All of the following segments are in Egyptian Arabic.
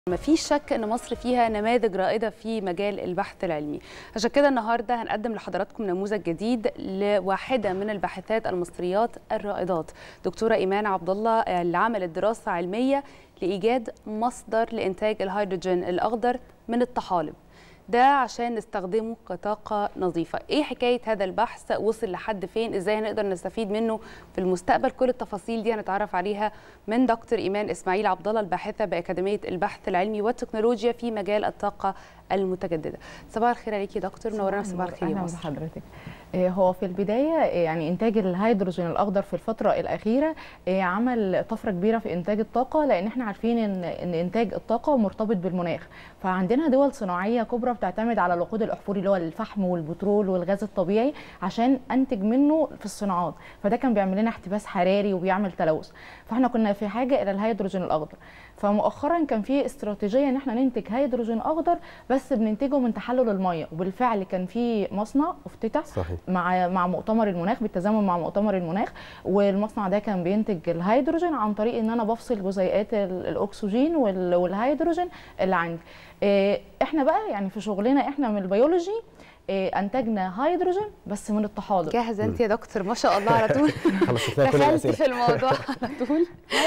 ما فيش شك ان مصر فيها نماذج رائده في مجال البحث العلمي عشان كده النهارده هنقدم لحضراتكم نموذج جديد لواحده من الباحثات المصريات الرائدات دكتوره ايمان عبد الله اللي عملت دراسه علميه لايجاد مصدر لانتاج الهيدروجين الاخضر من الطحالب ده عشان نستخدمه كطاقة نظيفة ايه حكاية هذا البحث وصل لحد فين ازاي هنقدر نستفيد منه في المستقبل كل التفاصيل دي هنتعرف عليها من دكتور ايمان اسماعيل عبد الله الباحثة بأكاديمية البحث العلمي والتكنولوجيا في مجال الطاقة المتجددة صباح الخير عليكي يا دكتور منورنا صباح الخير يا اهلا مصر بحضرتك آه، هو في البدايه آه، يعني انتاج الهيدروجين الاخضر في الفتره الاخيره آه، عمل طفره كبيره في انتاج الطاقه لان احنا عارفين ان ان انتاج الطاقه مرتبط بالمناخ فعندنا دول صناعيه كبرى بتعتمد على الوقود الاحفوري اللي هو الفحم والبترول والغاز الطبيعي عشان انتج منه في الصناعات فده كان بيعمل لنا احتباس حراري وبيعمل تلوث فاحنا كنا في حاجه الى الهيدروجين الاخضر فمؤخرا كان في استراتيجيه ان احنا ننتج هيدروجين اخضر بس بننتجه من تحلل الميه وبالفعل كان في مصنع افتتح صحيح مع مع مؤتمر المناخ بالتزامن مع مؤتمر المناخ والمصنع ده كان بينتج الهيدروجين عن طريق ان انا بفصل جزيئات ال- الاكسجين وال- والهيدروجين اللي عندي إيه، احنا بقى يعني في شغلنا احنا من البيولوجي إيه، انتجنا هيدروجين بس من الطحالب جاهزة انت يا دكتور ما شاء الله على طول خلصت لنا كل دخلتي الاسئله في الموضوع على طول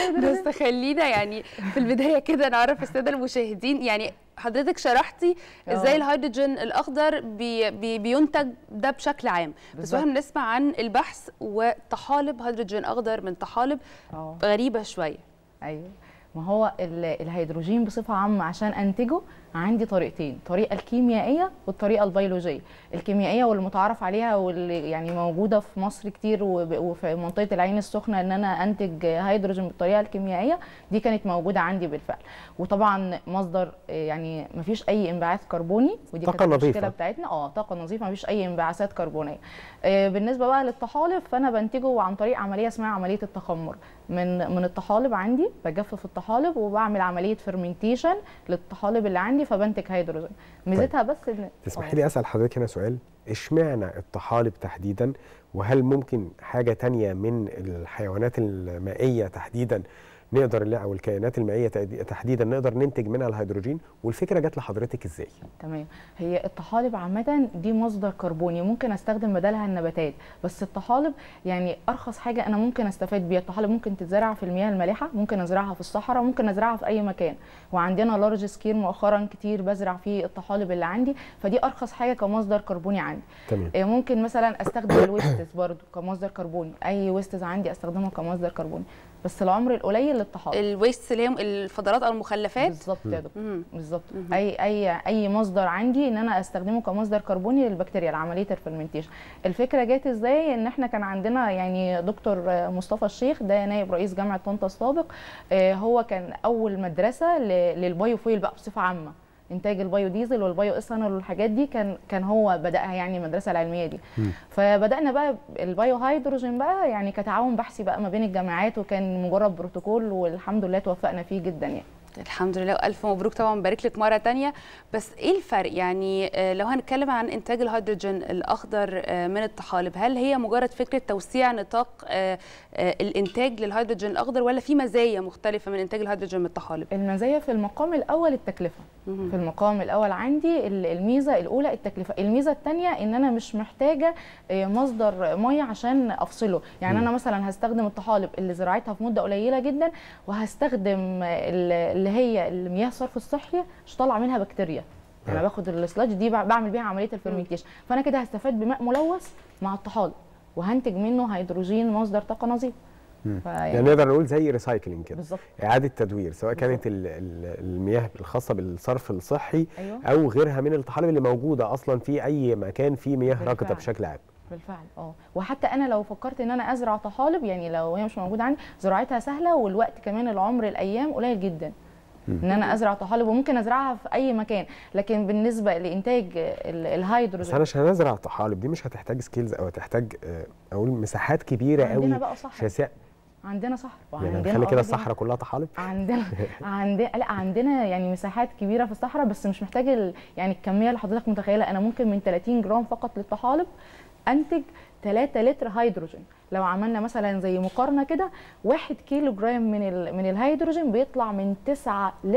بس خلينا يعني في البدايه كده نعرف الساده المشاهدين يعني حضرتك شرحتي ازاي آه. الهيدروجين الاخضر بي بي بينتج ده بشكل عام بس بالظبط. واحنا بنسمع عن البحث وطحالب هيدروجين اخضر من طحالب اه غريبه شويه ايوه ما هو ال- الهيدروجين بصفه عامه عشان انتجه عندي طريقتين الطريقه الكيميائيه والطريقه البيولوجيه الكيميائيه والمتعارف عليها واللي يعني موجوده في مصر كتير وب- وفي منطقه العين السخنه ان انا انتج هيدروجين بالطريقه الكيميائيه دي كانت موجوده عندي بالفعل وطبعا مصدر آه، يعني ما فيش اي انبعاث كربوني ودي طاقة كانت المشكله نظيفة. بتاعتنا اه طاقه نظيفه ما فيش اي انبعاثات كربونيه آه، بالنسبه بقى للطحالب فانا بنتجه عن طريق عمليه اسمها عمليه التخمر من من الطحالب عندي بجفف الطحالب وبعمل عمليه فيرمنتيشن للطحالب اللي عندي فبنتج هيدروجين ميزتها بس ان تسمحي لي اسال حضرتك هنا سؤال اشمعنى الطحالب تحديدا وهل ممكن حاجه تانية من الحيوانات المائيه تحديدا نقدر لا او الكائنات المائيه تحدي- تحديدا نقدر ننتج منها الهيدروجين والفكره جت لحضرتك ازاي تمام هي الطحالب عامة دي مصدر كربوني ممكن استخدم بدلها النباتات بس الطحالب يعني ارخص حاجة انا ممكن استفاد بيها الطحالب ممكن تتزرع في المياه المالحة ممكن ازرعها في الصحراء ممكن ازرعها في اي مكان وعندنا لارج سكير مؤخرا كتير بزرع فيه الطحالب اللي عندي فدي ارخص حاجة كمصدر كربوني عندي تمام إيه، ممكن مثلا استخدم الويستس برضو كمصدر كربوني اي ويستس عندي استخدمها كمصدر كربوني بس العمر القليل للطحالب الويست اللي هي الفضلات او المخلفات بالظبط يا دكتور مم. بالظبط مهم. اي اي اي مصدر عندي ان انا استخدمه كمصدر كربوني للبكتيريا لعمليه الفرمنتيشن الفكره جت ازاي ان احنا كان عندنا يعني دكتور آه، مصطفى الشيخ ده نائب رئيس جامعه طنطا السابق آه، هو كان اول مدرسه ل- للبايو فويل بقى بصفه عامه انتاج البايو ديزل والبايو ايثانول والحاجات دي كان كان هو بداها يعني المدرسه العلميه دي مم. فبدانا بقى البايو هيدروجين بقى يعني كتعاون بحثي بقى ما بين الجامعات وكان مجرد بروتوكول والحمد لله توفقنا فيه جدا يعني الحمد لله والف مبروك طبعا بارك لك مره تانية بس ايه الفرق يعني آه، لو هنتكلم عن انتاج الهيدروجين الاخضر آه، من الطحالب هل هي مجرد فكره توسيع نطاق آه، آه، الانتاج للهيدروجين الاخضر ولا في مزايا مختلفه من انتاج الهيدروجين من الطحالب المزايا في المقام الاول التكلفه مهم. في المقام الاول عندي ال- الميزه الاولى التكلفه الميزه الثانيه ان انا مش محتاجه آه، مصدر ميه عشان افصله يعني مم. انا مثلا هستخدم الطحالب اللي زراعتها في مده قليله جدا وهستخدم آه، ال- اللي هي المياه الصرف الصحي مش طالع منها بكتيريا يعني آه. باخد السلاج دي بع- بعمل بيها عمليه الفرمنتيشن فانا كده هستفاد بماء ملوث مع الطحالب وهنتج منه هيدروجين مصدر طاقه نظيف مم. فيعني يعني نقدر نقول زي ريسايكلينج كده بالظبط اعاده تدوير سواء كانت ال- ال- المياه الخاصه بالصرف الصحي ايوه او غيرها من الطحالب اللي موجوده اصلا في اي مكان فيه مياه بالفعل. راكده بشكل عام بالفعل اه وحتى انا لو فكرت ان انا ازرع طحالب يعني لو هي مش موجوده عندي زراعتها سهله والوقت كمان العمر الايام قليل جدا مم. ان انا ازرع طحالب وممكن ازرعها في اي مكان لكن بالنسبه لانتاج ال- بس الهيدروجين انا عشان ازرع طحالب دي مش هتحتاج سكيلز او هتحتاج آه، اقول مساحات كبيره عندنا قوي بقى صحراء شاسعه عندنا صحراء يعني وعندنا هنخلي كده أراضي- الصحراء كلها طحالب عندنا عندنا لا عندنا يعني مساحات كبيره في الصحراء بس مش محتاج ال... يعني الكميه اللي حضرتك متخيله انا ممكن من 30 جرام فقط للطحالب انتج 3 لتر هيدروجين لو عملنا مثلا زي مقارنه كده 1 كيلو جرام من ال... من الهيدروجين بيطلع من 9 لتر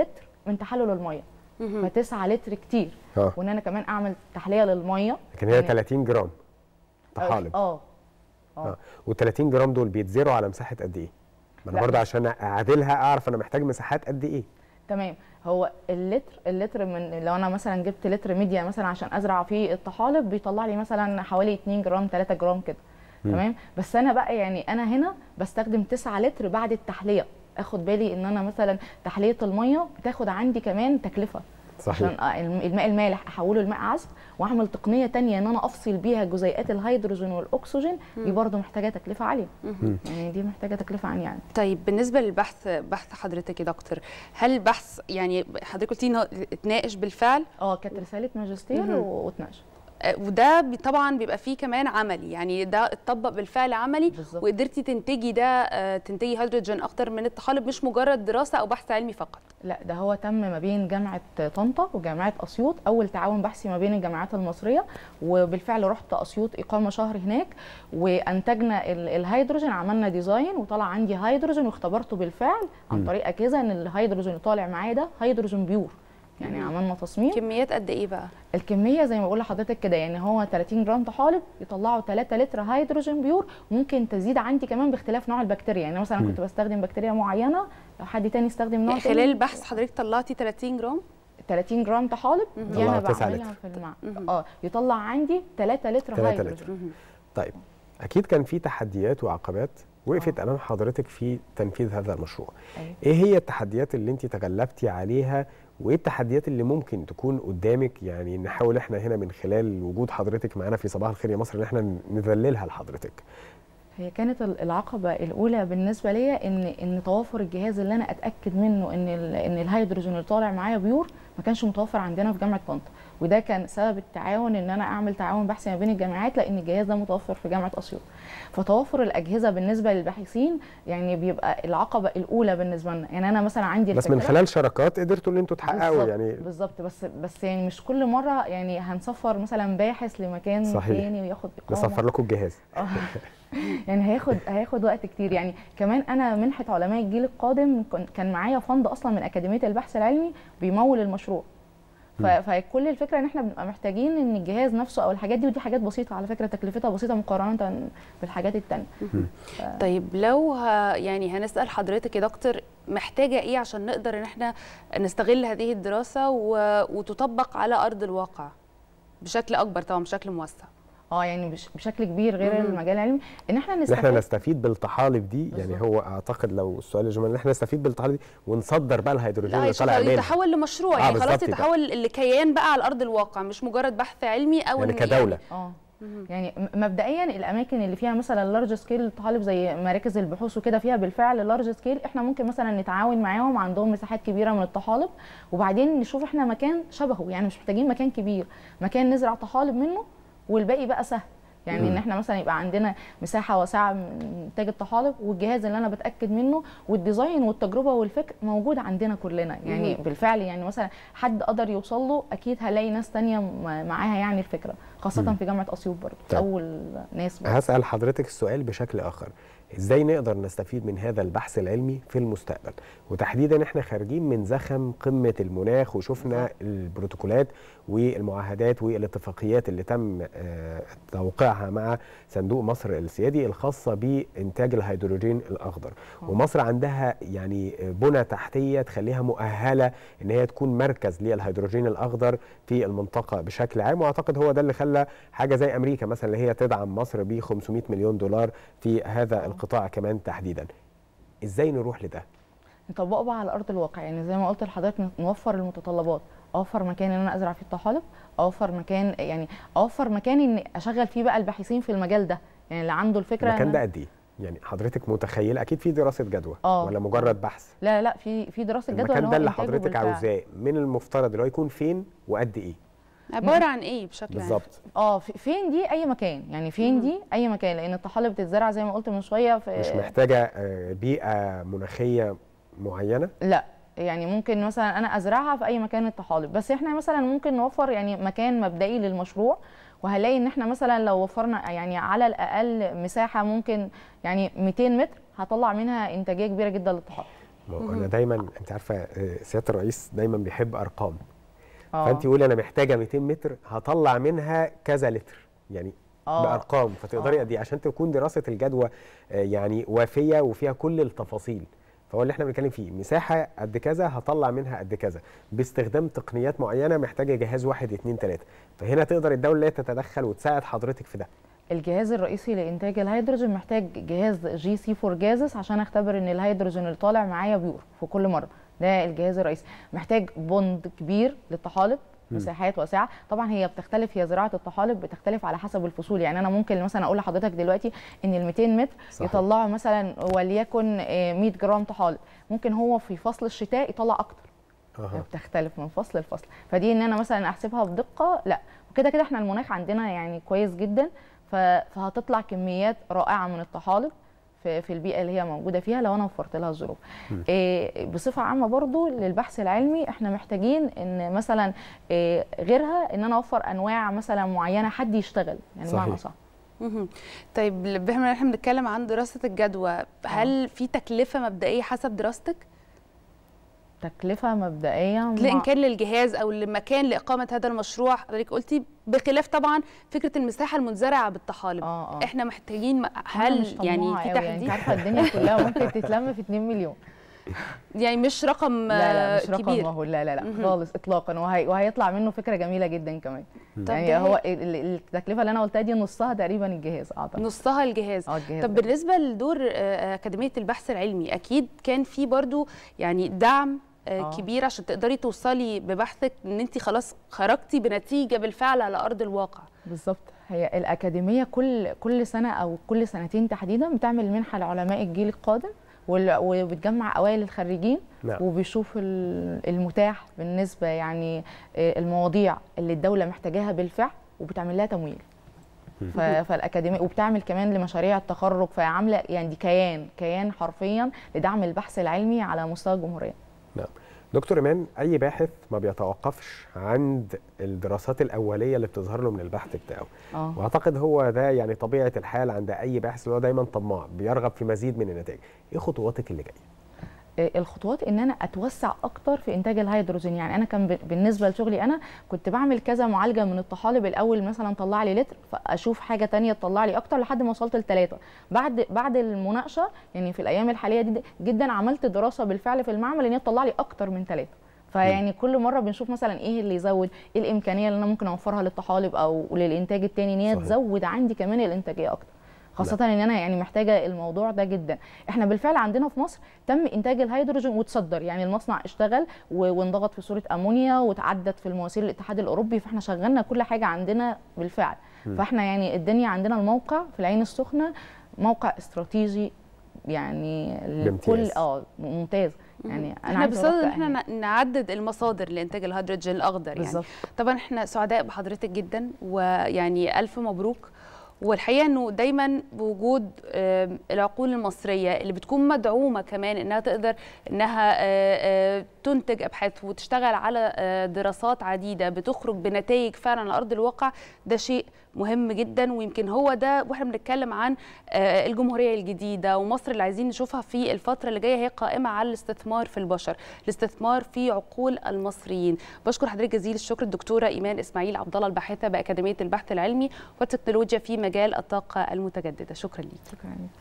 من تحلل الميه مهم. ف9 لتر كتير اه وان انا كمان اعمل تحليه للميه لكن هي يعني- 30 جرام طحالب اه اه وال30 جرام دول بيتزرعوا على مساحه قد ايه؟ ما انا لا، برضه مش- عشان اعادلها اعرف انا محتاج مساحات قد ايه؟ تمام هو اللتر اللتر من لو انا مثلا جبت لتر ميديا مثلا عشان ازرع فيه الطحالب بيطلع لي مثلا حوالي 2 جرام 3 جرام كده مم. تمام بس انا بقى يعني انا هنا بستخدم 9 لتر بعد التحليه اخد بالي ان انا مثلا تحليه الميه بتاخد عندي كمان تكلفه عشان صحيح آه، الم- الماء المالح احوله لماء عذب واعمل تقنيه تانية ان انا افصل بيها جزيئات الهيدروجين والاكسجين دي برضه محتاجه تكلفه عاليه مهم. يعني دي محتاجه تكلفه عاليه يعني طيب بالنسبه للبحث بحث حضرتك يا دكتور هل البحث يعني حضرتك قلتي انه اتناقش بالفعل اه كانت رساله ماجستير مهم. واتناقش آه، وده بي- طبعا بيبقى فيه كمان عملي يعني ده اتطبق بالفعل عملي بالظبط. وقدرتي تنتجي ده آه، تنتجي هيدروجين اخضر من الطحالب مش مجرد دراسه او بحث علمي فقط لا ده هو تم ما بين جامعة طنطا وجامعة أسيوط أول تعاون بحثي ما بين الجامعات المصرية وبالفعل رحت أسيوط إقامة شهر هناك وأنتجنا ال- الهيدروجين عملنا ديزاين وطلع عندي هيدروجين واختبرته بالفعل عن مم. طريق أجهزة إن الهيدروجين اللي طالع معايا ده هيدروجين بيور يعني مم. عملنا تصميم كميات قد ايه بقى الكميه زي ما بقول لحضرتك كده يعني هو 30 جرام طحالب يطلعوا 3 لتر هيدروجين بيور ممكن تزيد عندي كمان باختلاف نوع البكتيريا يعني مثلا مم. كنت بستخدم بكتيريا معينه لو حد تاني يستخدم نوع خلال تاني البحث حضرتك طلعتي 30 جرام 30 جرام طحالب مهم. دي انا طلعوا 9 بعملها لتر. في الماء مهم. اه يطلع عندي 3 لتر 3 هيدروجين لتر. مهم. طيب اكيد كان في تحديات وعقبات وقفت امام حضرتك في تنفيذ هذا المشروع أيوة. ايه هي التحديات اللي انت تغلبتي عليها وايه التحديات اللي ممكن تكون قدامك يعني نحاول احنا هنا من خلال وجود حضرتك معانا في صباح الخير يا مصر ان احنا نذللها لحضرتك هي كانت ال- العقبه الاولى بالنسبه ليا ان ان توافر الجهاز اللي انا اتاكد منه ان ال- ان الهيدروجين اللي طالع معايا بيور ما كانش متوفر عندنا في جامعه طنطا وده كان سبب التعاون ان انا اعمل تعاون بحثي ما بين الجامعات لان الجهاز ده متوفر في جامعه اسيوط فتوفر الاجهزه بالنسبه للباحثين يعني بيبقى العقبه الاولى بالنسبه لنا يعني انا مثلا عندي بس من الفكرة- خلال شراكات قدرتوا ان انتوا تحققوا بالظبط- يعني بالظبط بس بس يعني مش كل مره يعني هنسفر مثلا باحث لمكان صحيح. تاني وياخد اقامه نصفر لكم الجهاز آه. يعني هياخد هياخد وقت كتير يعني كمان انا منحه علماء الجيل القادم كن- كان معايا فند اصلا من اكاديميه البحث العلمي بيمول المشروع ف- مم. فكل الفكره ان احنا بنبقى محتاجين ان الجهاز نفسه او الحاجات دي ودي حاجات بسيطه على فكره تكلفتها بسيطه مقارنه بالحاجات التانية طيب لو ه... يعني هنسال حضرتك يا دكتور محتاجه ايه عشان نقدر ان احنا نستغل هذه الدراسه و... وتطبق على ارض الواقع بشكل اكبر طبعا بشكل موسع اه يعني بش- بشكل كبير غير مم. المجال العلمي ان احنا ان احنا نستفاد نستفيد بالطحالب دي يعني بالظبط. هو اعتقد لو السؤال يا جماعه ان احنا نستفيد بالطحالب دي ونصدر بقى الهيدروجين لا اللي طالع يشغل- منها يتحول لمشروع آه، يعني خلاص بالظبط كده. يتحول لكيان بقى على ارض الواقع مش مجرد بحث علمي او يعني إن كدوله اه مهم. يعني م- مبدئيا الاماكن اللي فيها مثلا لارج سكيل طالب زي مراكز البحوث وكده فيها بالفعل لارج سكيل احنا ممكن مثلا نتعاون معاهم عندهم مساحات كبيره من الطحالب وبعدين نشوف احنا مكان شبهه يعني مش محتاجين مكان كبير مكان نزرع طحالب منه والباقي بقى سهل يعني مم. ان احنا مثلا يبقى عندنا مساحه واسعه من انتاج الطحالب والجهاز اللي انا بتاكد منه والديزاين والتجربه والفكر موجود عندنا كلنا يعني مم. بالفعل يعني مثلا حد قدر يوصل له اكيد هلاقي ناس تانية م- معاها يعني الفكره خاصه مم. في جامعه اسيوط برضه طيب. اول ناس برضه. هسأل حضرتك السؤال بشكل آخر ازاي نقدر نستفيد من هذا البحث العلمي في المستقبل وتحديدا احنا خارجين من زخم قمة المناخ وشفنا البروتوكولات والمعاهدات والاتفاقيات اللي تم آه، توقيعها مع صندوق مصر السيادي الخاصة بإنتاج الهيدروجين الأخضر ومصر عندها يعني بنى تحتية تخليها مؤهلة ان هي تكون مركز للهيدروجين الأخضر في المنطقة بشكل عام واعتقد هو ده اللي خلى حاجة زي أمريكا مثلا اللي هي تدعم مصر ب 500 مليون دولار في هذا القطاع كمان تحديدا ازاي نروح لده نطبقه بقى على ارض الواقع يعني زي ما قلت لحضرتك نوفر المتطلبات اوفر مكان ان انا ازرع فيه الطحالب اوفر مكان يعني اوفر مكان ان اشغل فيه بقى الباحثين في المجال ده يعني اللي عنده الفكره المكان إن- ده قد ايه يعني حضرتك متخيله اكيد في دراسه جدوى آه. ولا مجرد بحث لا لا في في دراسه جدوى المكان هو ده اللي إنتاجه حضرتك بالفعل. عاوزاه من المفترض اللي هو يكون فين وقد ايه عباره عن ايه بشكل عام بالظبط اه في- فين دي اي مكان يعني فين مم. دي اي مكان لان الطحالب بتتزرع زي ما قلت من شويه في مش محتاجه آه، بيئه مناخيه معينه لا يعني ممكن مثلا انا ازرعها في اي مكان الطحالب بس احنا مثلا ممكن نوفر يعني مكان مبدئي للمشروع وهنلاقي ان احنا مثلا لو وفرنا يعني على الاقل مساحه ممكن يعني 200 متر هطلع منها انتاجيه كبيره جدا للطحالب ما هو مهم. انا دايما انت عارفه آه، سياده الرئيس دايما بيحب ارقام آه. فانت قولي انا محتاجه 200 متر هطلع منها كذا لتر يعني آه. بارقام فتقدري آه. قد ايه عشان تكون دراسه الجدوى آه، يعني وافيه وفيها كل التفاصيل فهو اللي احنا بنتكلم فيه مساحه قد كذا هطلع منها قد كذا باستخدام تقنيات معينه محتاجه جهاز واحد اتنين تلاته فهنا تقدر الدوله اللي هي تتدخل وتساعد حضرتك في ده الجهاز الرئيسي لانتاج الهيدروجين محتاج جهاز جي سي 4 جازس عشان اختبر ان الهيدروجين اللي طالع معايا بيور في كل مره ده الجهاز الرئيسي محتاج بوند كبير للطحالب مم. مساحات واسعه طبعا هي بتختلف هي زراعه الطحالب بتختلف على حسب الفصول يعني انا ممكن مثلا اقول لحضرتك دلوقتي ان ال 200 متر صحيح. يطلعوا مثلا وليكن آه، 100 جرام طحالب ممكن هو في فصل الشتاء يطلع اكتر أها. بتختلف من فصل لفصل فدي ان انا مثلا احسبها بدقه لا وكده كده احنا المناخ عندنا يعني كويس جدا ف- فهتطلع كميات رائعه من الطحالب في في البيئه اللي هي موجوده فيها لو انا وفرت لها الظروف مم. إيه بصفه عامه برضو للبحث العلمي احنا محتاجين ان مثلا إيه غيرها ان انا اوفر انواع مثلا معينه حد يشتغل يعني صحيح. بمعنى صح مهم. طيب بما ان احنا بنتكلم عن دراسه الجدوى هل في تكلفه مبدئيه حسب دراستك تكلفه مبدئيه مع- لان كان للجهاز او لمكان لاقامه هذا المشروع حضرتك قلتي بخلاف طبعا فكره المساحه المنزرعه بالطحالب اه اه احنا محتاجين م- أنا هل مش يعني طماعة في أوي، يعني انت تحديد عارفه الدنيا كلها ممكن تتلم في 2 مليون يعني مش رقم لا لا آه، مش رقم كبير مهول لا لا لا مهم. خالص اطلاقا وهي وهيطلع منه فكره جميله جدا كمان طب يعني ده هو ال- ال- التكلفه اللي انا قلتها دي نصها تقريبا الجهاز اعتقد نصها الجهاز اه الجهاز طب ده. بالنسبه لدور آه، اكاديميه البحث العلمي اكيد كان في برضو يعني دعم آه، آه. كبير عشان تقدري توصلي ببحثك ان انت خلاص خرجتي بنتيجه بالفعل على ارض الواقع بالظبط هي الاكاديميه كل كل سنه او كل سنتين تحديدا بتعمل منحه لعلماء الجيل القادم وال- وبتجمع اوائل الخريجين نعم وبيشوف ال- المتاح بالنسبه يعني آه، المواضيع اللي الدوله محتاجاها بالفعل وبتعمل لها تمويل ف- فالاكاديميه وبتعمل كمان لمشاريع التخرج فعامله يعني دي كيان كيان حرفيا لدعم البحث العلمي على مستوى الجمهوريه نعم دكتور ايمان اي باحث ما بيتوقفش عند الدراسات الاوليه اللي بتظهر له من البحث بتاعه اه واعتقد هو ده يعني طبيعه الحال عند اي باحث اللي هو دايما طماع بيرغب في مزيد من النتائج ايه خطواتك اللي جايه آه، الخطوات ان انا اتوسع اكتر في انتاج الهيدروجين يعني انا كان ب- بالنسبه لشغلي انا كنت بعمل كذا معالجه من الطحالب الاول مثلا طلع لي لتر فاشوف حاجه تانية تطلع لي اكتر لحد ما وصلت لثلاثه بعد بعد المناقشه يعني في الايام الحاليه دي جدا عملت دراسه بالفعل في المعمل ان هي تطلع لي اكتر من ثلاثه فيعني كل مره بنشوف مثلا ايه اللي يزود ايه الامكانيه اللي انا ممكن اوفرها للطحالب او للانتاج التاني ان هي صحيح. تزود عندي كمان الانتاجيه اكتر خاصة ان انا يعني محتاجة الموضوع ده جدا احنا بالفعل عندنا في مصر تم انتاج الهيدروجين وتصدر يعني المصنع اشتغل و- وانضغط في صورة امونيا وتعدت في المواسير الاتحاد الاوروبي فاحنا شغلنا كل حاجة عندنا بالفعل فاحنا يعني الدنيا عندنا الموقع في العين السخنة موقع استراتيجي يعني بامتياز. لكل اه ممتاز يعني احنا عايزة بصدد أروح ان احنا هناك. ن- نعدد المصادر لانتاج الهيدروجين الاخضر يعني بالظبط طبعا احنا سعداء بحضرتك جدا ويعني الف مبروك والحقيقه انه دايما بوجود آم، العقول المصريه اللي بتكون مدعومه كمان انها تقدر انها آه، آه، تنتج ابحاث وتشتغل على آه، دراسات عديده بتخرج بنتائج فعلا على ارض الواقع ده شيء مهم جدا ويمكن هو ده واحنا بنتكلم عن آه، الجمهوريه الجديده ومصر اللي عايزين نشوفها في الفتره اللي جايه هي قائمه على الاستثمار في البشر الاستثمار في عقول المصريين بشكر حضرتك جزيل الشكر الدكتوره ايمان اسماعيل عبد الله الباحثه باكاديميه البحث العلمي والتكنولوجيا في مجال الطاقه المتجدده شكرا ليك شكرا